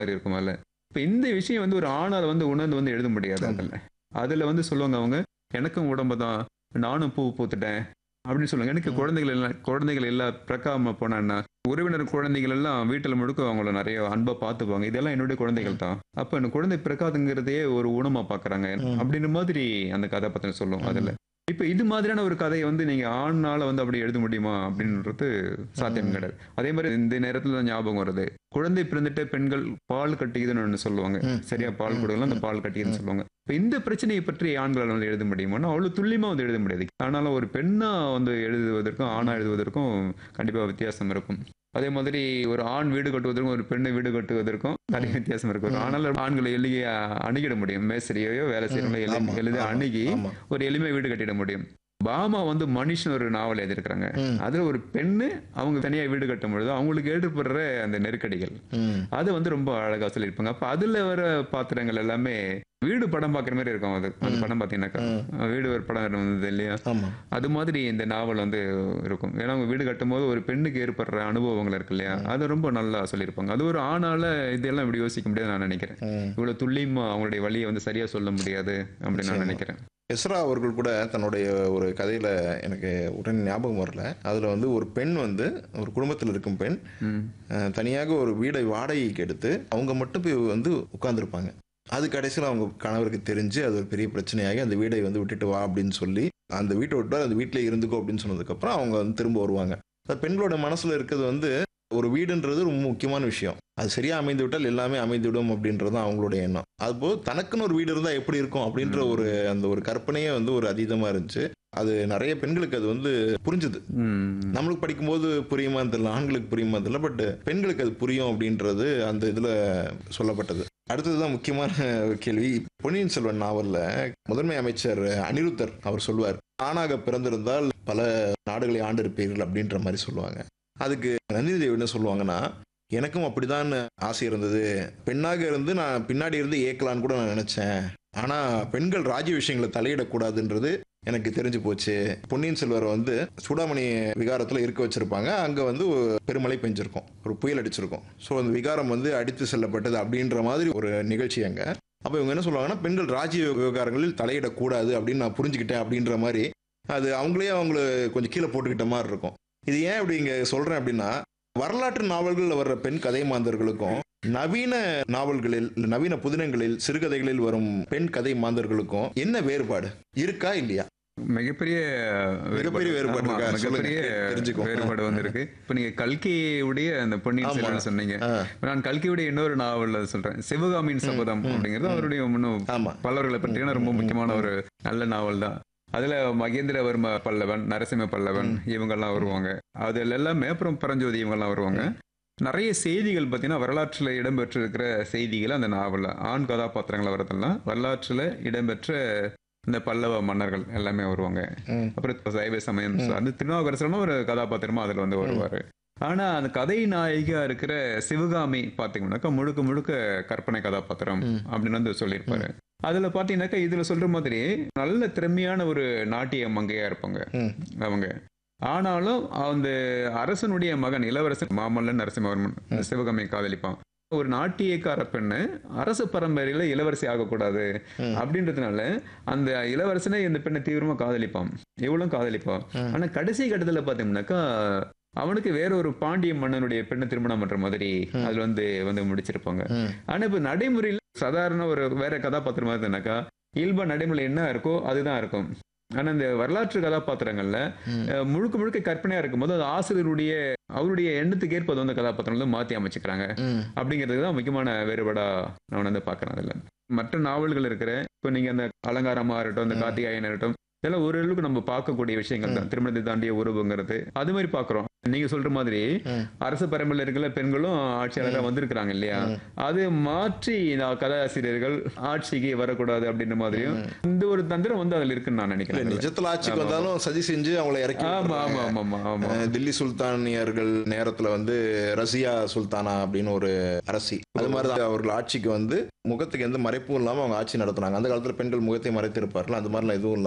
மாதிரி இருக்கும் அதுல இப்ப இந்த விஷயம் வந்து ஒரு ஆணால வந்து உணர்ந்து வந்து எழுத முடியாது ஆமா. அதுல அதுல வந்து சொல்லுவாங்க அவங்க எனக்கும் உடம்பு தான் நானும் பூ பூத்துட்டேன் அப்படின்னு சொல்லுவாங்க எனக்கு ம். குழந்தைகள் எல்லாம் குழந்தைகள் எல்லாம் பிறக்காம போனான்னா உறவினர் குழந்தைகள் எல்லாம் வீட்டுல முழுக்க அவங்கள நிறைய அன்பா பார்த்துப்பாங்க இதெல்லாம் என்னுடைய குழந்தைகள் தான் அப்ப எனக்கு குழந்தை பிறக்காதுங்கிறதையே ஒரு ஊனமா பாக்குறாங்க ம். அப்படின்ற மாதிரி அந்த கதாபாத்திரம் சொல்லும் அதுல இப்ப இது மாதிரியான ஒரு கதையை வந்து நீங்க ஆண்னால வந்து அப்படி எழுத முடியுமா அப்படின்றது சாத்தியம் ம். கிடையாது அதே மாதிரி இந்த நேரத்துல தான் ஞாபகம் வருது குழந்தை பிறந்துட்டு பெண்கள் பால் கட்டிக்குதுன்னு ஒண்ணு சொல்லுவாங்க ம். சரியா பால் ம். கொடுக்கலாம் அந்த ம். பால் கட்டிக்குதுன்னு சொல்லுவாங்க இப்ப இந்த பிரச்சனையை பற்றி ஆண்களால் வந்து எழுத முடியுமான்னா அவ்வளவு துல்லியமா வந்து எழுத முடியாது ஆனாலும் ஒரு பெண்ணா வந்து எழுதுவதற்கும் ஆணா எழுதுவதற்கும் கண்டிப்பா வித்தியாசம் இருக்கும் அதே மாதிரி ஒரு ஆண் வீடு கட்டுவதற்கும் ஒரு பெண்ணை வீடு கட்டுவதற்கும் நிறைய வித்தியாசம் இருக்கும் ம். ஆனாலும் ஆண்களை எளிய அணுகிட முடியும் மேஸ்திரியோ வேலை செய்யறவங்களோ ஆமா, எளிதாக ஆமா, அணுகி ஆமா. ஒரு எளிமை வீடு கட்டிட முடியும் பாமா வந்து மனுஷன் ஒரு நாவல் எழுதியிருக்கிறாங்க ம். அதுல ஒரு பெண்ணு அவங்க தனியா வீடு கட்டும் பொழுது அவங்களுக்கு ஏற்படுற அந்த நெருக்கடிகள் ம். அது வந்து ரொம்ப அழகா சொல்லியிருப்பாங்க அப்ப அதுல வர பாத்திரங்கள் எல்லாமே வீடு படம் பார்க்குற மாதிரி இருக்கும் அது அந்த ம். படம் பார்த்தீங்கன்னாக்கா ம். வீடு ஒரு படம் இருந்தது இல்லையா ஆமா அது மாதிரி இந்த நாவல் வந்து இருக்கும் ஏன்னா அவங்க வீடு கட்டும்போது ஒரு பெண்ணுக்கு ஏற்படுற அனுபவங்கள் இருக்கு இல்லையா அது ரொம்ப நல்லா சொல்லியிருப்பாங்க அது ஒரு ஆணால இதெல்லாம் இப்படி யோசிக்க முடியாது நான் நினைக்கிறேன் ம். இவ்வளவு துல்லியமா அவங்களுடைய வழியை வந்து சரியா சொல்ல முடியாது அப்படின்னு நான் நிச்சயமா. நினைக்கிறேன் எஸ்ரா அவர்கள் கூட தன்னுடைய ஒரு கதையில எனக்கு உடனே ஞாபகம் வரல அதுல வந்து ஒரு பெண் வந்து ஒரு குடும்பத்தில் இருக்கும் பெண் ம். அஹ், தனியாக ஒரு வீடை வாடகைக்கு எடுத்து அவங்க மட்டும் போய் வந்து உட்கார்ந்துருப்பாங்க அது கடைசியில் அவங்க கணவருக்கு தெரிஞ்சு அது ஒரு பெரிய பிரச்சனையாகி அந்த வீடை வந்து விட்டுட்டு வா அப்படின்னு சொல்லி அந்த வீட்டை விட்டு அந்த வீட்டிலே இருந்துக்கோ அப்படின்னு சொன்னதுக்கப்புறம் அவங்க வந்து திரும்ப வருவாங்க அது பெண்களோட மனசுல இருக்கிறது வந்து ஒரு வீடுன்றது ரொம்ப முக்கியமான விஷயம் அது சரியா அமைந்து விட்டால் எல்லாமே அமைந்துவிடும் அப்படின்றது தான் அவங்களுடைய எண்ணம் அதுபோல் தனக்குன்னு ஒரு வீடு இருந்தால் எப்படி இருக்கும் அப்படின்ற ம். ஒரு அந்த ஒரு கற்பனையே வந்து ஒரு அதீதமா இருந்துச்சு அது நிறைய பெண்களுக்கு அது வந்து புரிஞ்சுது ம். நம்மளுக்கு படிக்கும்போது புரியுமா தெரியல ஆண்களுக்கு புரியுமா தெரியல பட் பெண்களுக்கு அது புரியும் அப்படின்றது அந்த இதுல சொல்லப்பட்டது அடுத்ததுதான் முக்கியமான ஒரு கேள்வி பொன்னியின் செல்வன் நாவல்ல முதன்மை அமைச்சர் அனிருத்தர் அவர் சொல்லுவார் ஆணாக பிறந்திருந்தால் பல நாடுகளை ஆண்டிருப்பீர்கள் அப்படின்ற மாதிரி சொல்லுவாங்க அதுக்கு நந்தினி தேவி என்ன சொல்லுவாங்கன்னா எனக்கும் அப்படிதான் ஆசை இருந்தது பெண்ணாக இருந்து நான் பின்னாடி இருந்து ஏக்கலான்னு கூட நான் நினைச்சேன் ஆனா பெண்கள் ராஜ்ய விஷயங்களை தலையிடக்கூடாதுன்றது எனக்கு தெரிஞ்சு போச்சு பொன்னியின் செல்வரை வந்து சூடாமணி விகாரத்தில் இருக்க வச்சிருப்பாங்க அங்கே வந்து ஒரு பெருமழை பெஞ்சிருக்கும் ஒரு புயல் அடிச்சிருக்கும் ஸோ அந்த விகாரம் வந்து அடித்து செல்லப்பட்டது அப்படின்ற மாதிரி ஒரு நிகழ்ச்சி அங்கே அப்போ இவங்க என்ன சொல்லுவாங்கன்னா பெண்கள் ராஜ்ய விவகாரங்களில் தலையிடக்கூடாது அப்படின்னு நான் புரிஞ்சுக்கிட்டேன் அப்படின்ற மாதிரி அது அவங்களே அவங்கள கொஞ்சம் கீழே போட்டுக்கிட்ட மாதிரி இருக்கும் இது ஏன் இப்படி இங்கே சொல்கிறேன் அப்படின்னா வரலாற்று நாவல்களில் வர்ற பெண் கதை மாந்தர்களுக்கும் நவீன நாவல்களில் இல்ல நவீன புதினங்களில் சிறுகதைகளில் வரும் பெண் கதை மாந்தர்களுக்கும் என்ன வேறுபாடு இருக்கா இல்லையா மிகப்பெரிய மிகப்பெரிய வேறுபாடு ஆமா, இருக்கா? சொல்லுங்க, மிகப்பெரிய கே- தெரிஞ்சுக்குவோம். வேறுபாடு வந்து இருக்கு இப்ப நீங்க கல்கியுடைய அந்த பொன்னியின் ஆமா. செல்வன் சொன்னீங்க ஆ, நான் கல்கியுடைய இன்னொரு நாவல்ல சொல்றேன் சிவகாமியின் சபதம் ம், அப்படிங்கிறது ம். அவருடைய இன்னும் ஆமா பல்லவர்களை பற்றியான ரொம்ப ம், முக்கியமான ம். ஒரு நல்ல நாவல் தான் அதுல மகேந்திரவர்ம பல்லவன் நரசிம்ம பல்லவன் இவங்கெல்லாம் வருவாங்க அதுல எல்லாமே அப்புறம் பரஞ்சோதி இவங்கெல்லாம் வருவாங்க நிறைய செய்திகள் பார்த்தீங்கன்னா வரலாற்றில் இடம்பெற்றிருக்கிற செய்திகள் அந்த நாவலில் ஆண் கதாபாத்திரங்கள் வரதெல்லாம் வரலாற்றில் இடம்பெற்ற இந்த பல்லவ மன்னர்கள் எல்லாமே வருவாங்க ம், அப்புறம் சைவ சமயம் ம். சார்ந்து திருநாவுக்கரசரும் ஒரு கதாபாத்திரமா அதுல வந்து வருவாரு ஆனா அந்த கதை நாயகியா இருக்கிற சிவகாமி பாத்தீங்கன்னாக்கா முழுக்க முழுக்க கற்பனை கதாபாத்திரம் ம். அப்படின்னு வந்து சொல்லியிருப்பாரு அதுல பாத்தீங்கன்னாக்கா இதுல சொல்ற மாதிரி நல்ல திறமையான ஒரு நாட்டிய மங்கையா இருப்பாங்க ம். அவங்க ஆனாலும் அந்த அரசனுடைய மகன் இளவரசன் மாமல்லன் நரசிம்மவர்மன் ம். சிவகாமியை காதலிப்பான் ஒரு நாட்டியக்கார பெண்ணு அரச பரம்பரையில இளவரசி ஆகக்கூடாது ம். அப்படின்றதுனால அந்த இளவரசனை இந்த பெண்ணை தீவிரமா காதலிப்பான் எவ்வளவு காதலிப்பான் ம். ஆனா கடைசி கட்டத்துல பாத்தீங்கன்னாக்கா அவனுக்கு வேற ஒரு பாண்டிய மன்னனுடைய பெண்ணை திருமணம் பண்ற மாதிரி ம். அதுல வந்து வந்து முடிச்சிருப்பாங்க ம், ஆனா இப்ப நடைமுறையில் சாதாரண ஒரு வேற கதாபாத்திரமா இருந்ததுனாக்கா இயல்பா நடைமுறை என்ன இருக்கோ அதுதான் இருக்கும் ஆனா இந்த வரலாற்று கதாபாத்திரங்கள்ல ம். அஹ், முழுக்க முழுக்க கற்பனையா இருக்கும்போது அது ஆசிரியருடைய அவருடைய எண்ணத்துக்கு ஏற்ப அது வந்து கதாபாத்திரம் வந்து மாத்தி அமைச்சுக்கிறாங்க ம், அப்படிங்கிறது தான் முக்கியமான வேறுபாடா நான் வந்து பார்க்கறேன் அதுல மற்ற நாவல்கள் இருக்கிற இப்போ நீங்க அந்த அலங்காரமா இருக்கட்டும் அந்த ம். கார்த்திகாயன் இருக்கட்டும் இதெல்லாம் ஓரளவுக்கு நம்ம பார்க்கக்கூடிய விஷயங்கள் தான் திருமணத்தை தாண்டிய உறவுங்கிறது அது மாதிரி பார்க்கறோம் நீங்க சொல்ற மாதிரி ம். அரசு பரம்பரையில் இருக்கிற பெண்களும் ஆட்சியாளராக ம். வந்திருக்கிறாங்க இல்லையா ம். அது மாற்றி நான் கதாசிரியர்கள் ஆட்சிக்கு வரக்கூடாது அப்படின்ற மாதிரியும் ம். இந்த ஒரு தந்திரம் வந்து அதுல இருக்குன்னு நான் இல்ல நினைக்கிறேன் இதுல. நிஜத்துல ஆட்சிக்கு ஆமா. வந்தாலும் சதி செஞ்சு அவங்கள இறக்கி ஆமா விட்டுறாங்க. ஆமா ஆமா ஆமா ஆமா அஹ், தில்லி சுல்தானியர்கள் நேரத்துல வந்து ரசியா சுல்தானா அப்படின்னு ஒரு அரசி அது மாதிரி தான் அவர்கள் ஆட்சிக்கு வந்து முகத்துக்கு எந்த மறைப்பும் இல்லாம அவங்க ஆட்சி நடத்துனாங்க அந்த காலத்துல பெண்கள் முகத்தை மறைத்திருப்பார்கள் அந்த மாதிரிலாம் எதுவும் இல்லாம ஓ,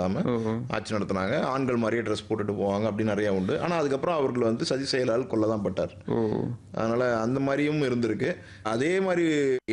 ஆட்சி நடத்தினாங்க ஆண்கள் மாதிரியே ட்ரெஸ் போட்டுட்டு போவாங்க அப்படி நிறைய உண்டு ஆனால் அதுக்கப்புறம் அவர்கள் வந்து சதி செயலால் கொல்ல தான் பட்டார் ஓ அதனால அந்த மாதிரியும் இருந்திருக்கு அதே மாதிரி